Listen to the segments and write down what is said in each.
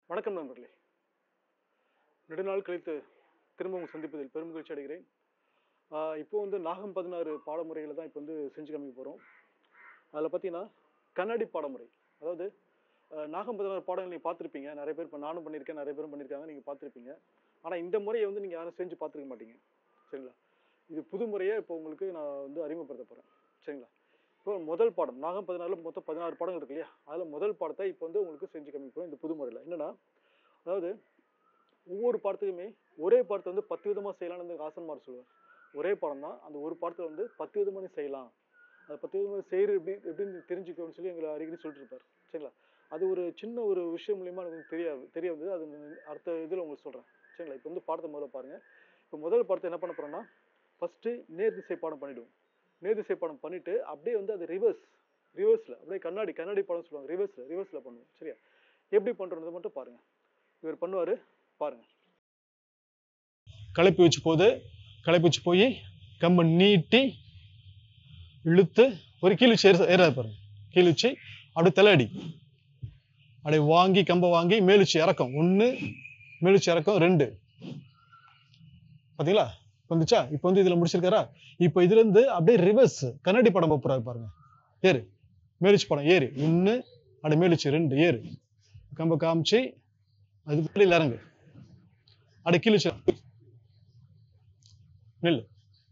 வணக்கம் நண்பர்களே நெடுநாள் கழித்து திரும்பவும் சந்திப்பதில் பெரும் மகிழ்ச்சி அடைகிறேன் ஆஹ் இப்போ வந்து நாகம் பதினாறு பாடமுறைகளை தான் இப்போ வந்து செஞ்சு காமிக்க போகிறோம் அதில் பார்த்தீங்கன்னா கண்ணாடி பாடமுறை அதாவது ஆஹ் நாகம் பதினாறு பாடங்கள் நீங்கள் பார்த்துருப்பீங்க நிறைய பேர் இப்போ நானும் பண்ணியிருக்கேன் நிறைய பேரும் பண்ணியிருக்காங்க நீங்கள் பார்த்துருப்பீங்க ஆனால் இந்த முறையை வந்து நீங்கள் யாரும் செஞ்சு பார்த்துருக்க மாட்டீங்க சரிங்களா இது புது முறையை இப்போ உங்களுக்கு நான் வந்து அறிமுகப்படுத்த போகிறேன் சரிங்களா இப்போ முதல் பாடம் நாகம் பதினாறுல மொத்தம் பதினாறு பாடங்கள் இருக்கு இல்லையா அதில் முதல் பாடத்தை இப்போ வந்து உங்களுக்கு செஞ்சு காமிப்போம் இந்த புது முறையில் என்னன்னா அதாவது ஒவ்வொரு பாடத்துக்குமே ஒரே பாடத்தை வந்து பத்து விதமாக செய்யலாம்னு வந்து ஆசன்மார் சொல்லுவார் ஒரே பாடம் தான் அந்த ஒரு பாடத்தில் வந்து பத்து விதமாக நீ செய்யலாம் அது பத்து விதமாக செய்கிற எப்படி எப்படின்னு தெரிஞ்சுக்கணும்னு சொல்லி எங்களை அடிக்கடி சொல்லிட்டு இருப்பார் சரிங்களா அது ஒரு சின்ன ஒரு விஷயம் மூலியமா எனக்கு தெரியாது தெரிய வந்தது அது நான் அடுத்த இதில் உங்களுக்கு சொல்கிறேன் சரிங்களா இப்போ வந்து பாடத்தை முதல்ல பாருங்கள் இப்போ முதல் பாடத்தை என்ன பண்ண போகிறோம்னா ஃபஸ்ட்டு நேர்திசை பாடம் பண்ணிவிடுவோம் நேர்திசை பாடம் பண்ணிவிட்டு அப்படியே வந்து அது ரிவர்ஸ் ரிவர்ஸில் அப்படியே கண்ணாடி கண்ணாடி பாடம் சொல்லுவாங்க ரிவர்ஸில் ரிவர்ஸில் பண்ணுவோம் சரியா எப்படி பண்ணுறது மட்டும் பாருங்கள் இவர் பண்ணுவார் பாருங்கள் களைப்பி வச்சு போது களைப்பி வச்சு போய் கம்பை நீட்டி இழுத்து ஒரு கீழ்ச்சி ஏற ஏறாது பாருங்க கீழ்ச்சி அப்படியே தலையடி அப்படியே வாங்கி கம்பை வாங்கி மேலுச்சி இறக்கம் ஒன்று மேலுச்சி இறக்கம் ரெண்டு பாத்தீங்களா வந்துச்சா இப்போ வந்து இதுல முடிச்சிருக்காரா இப்போ இதுல இருந்து அப்படியே ரிவர்ஸ் கண்ணாடி படம் போறாரு பாருங்க ஏறு மேலுச்சி படம் ஏறு ஒன்று அப்படியே மேலுச்சி ரெண்டு ஏறு கம்பை காமிச்சு அது வெளியில் இறங்கு அப்படியே கீழ்ச்சி நெல்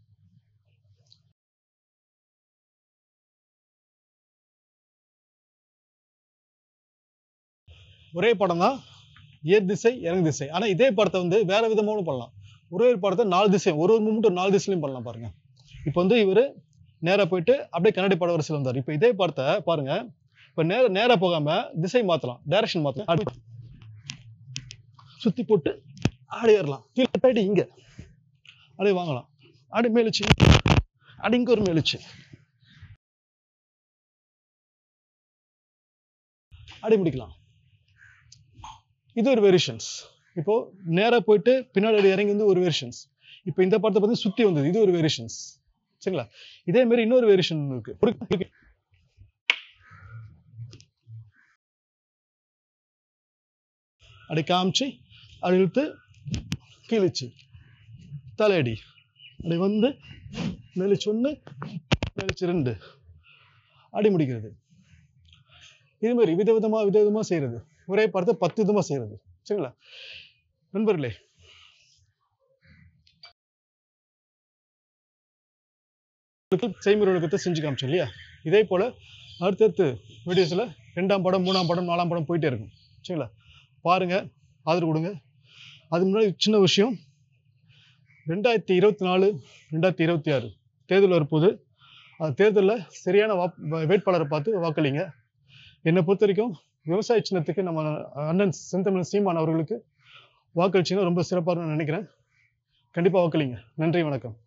ஒரே படம் தான் ஏர் திசை இறங்கு திசை ஆனா இதே படத்தை வந்து வேற விதமாவும் பண்ணலாம் ஒரே ஒரு படத்தை நாலு திசை ஒரு ஒரு மூமெண்ட் நாலு திசையிலையும் பண்ணலாம் பாருங்க இப்போ வந்து இவரு நேரா போயிட்டு அப்படியே கண்ணாடி பட வரிசையில் வந்தார் இப்போ இதே படத்தை பாருங்க இப்போ நேர நேரா போகாம திசை மாத்தலாம் டைரக்ஷன் மாத்தலாம் அப்படி சுத்தி போட்டு ஆடி ஏறலாம் கீழே போயிட்டு இங்க அப்படியே வாங்கலாம் அப்படி மேலுச்சு அப்படி இங்க ஒரு மேலுச்சு அப்படி முடிக்கலாம் இது ஒரு வேரியேஷன்ஸ் இப்போ நேரா போயிட்டு பின்னாடி இறங்கி வந்து ஒரு வேரியேஷன்ஸ் இப்போ இந்த படத்தை பார்த்து சுத்தி வந்தது இது ஒரு வேரியேஷன்ஸ் சரிங்களா இதே மாதிரி இன்னொரு வேரியேஷன் இருக்கு ஒரு- இருக்கு. அப்படி காமிச்சு அப்படி இழுத்து கீழிச்சு தலையடி அப்படி வந்து மேலிச்சு ஒன்று மேலிச்சு ரெண்டு அடி முடிக்கிறது இது மாதிரி விதவிதமா விதவிதமா செய்யறது ஒரே படத்தை பத்து விதமா செய்யறது சரிங்களா நண்பர்களே உங்களுக்கு செய்முறை ஒழுக்கத்தை செஞ்சு காமிச்சோம் இல்லையா இதே போல அடுத்தடுத்து வீடியோஸ்ல ரெண்டாம் படம் மூணாம் படம் நாலாம் படம் போயிட்டே இருக்கும் சரிங்களா பாருங்க ஆதரவு கொடுங்க அது முன்னாடி சின்ன விஷயம் ரெண்டாயிரத்தி இருபத்தி நாலு ரெண்டாயிரத்தி இருபத்தி ஆறு தேர்தல் வரப்போகுது அந்த தேர்தலில் சரியான வாப் வேட்பாளரை பார்த்து வாக்களிங்க என்னை பொறுத்த வரைக்கும் விவசாய சின்னத்துக்கு நம்ம அண்ணன் செந்தமிழ் சீமான் அவர்களுக்கு வாக்களிச்சிங்கன்னா ரொம்ப சிறப்பாக நினைக்கிறேன் கண்டிப்பாக வாக்களிங்க நன்றி வணக்கம்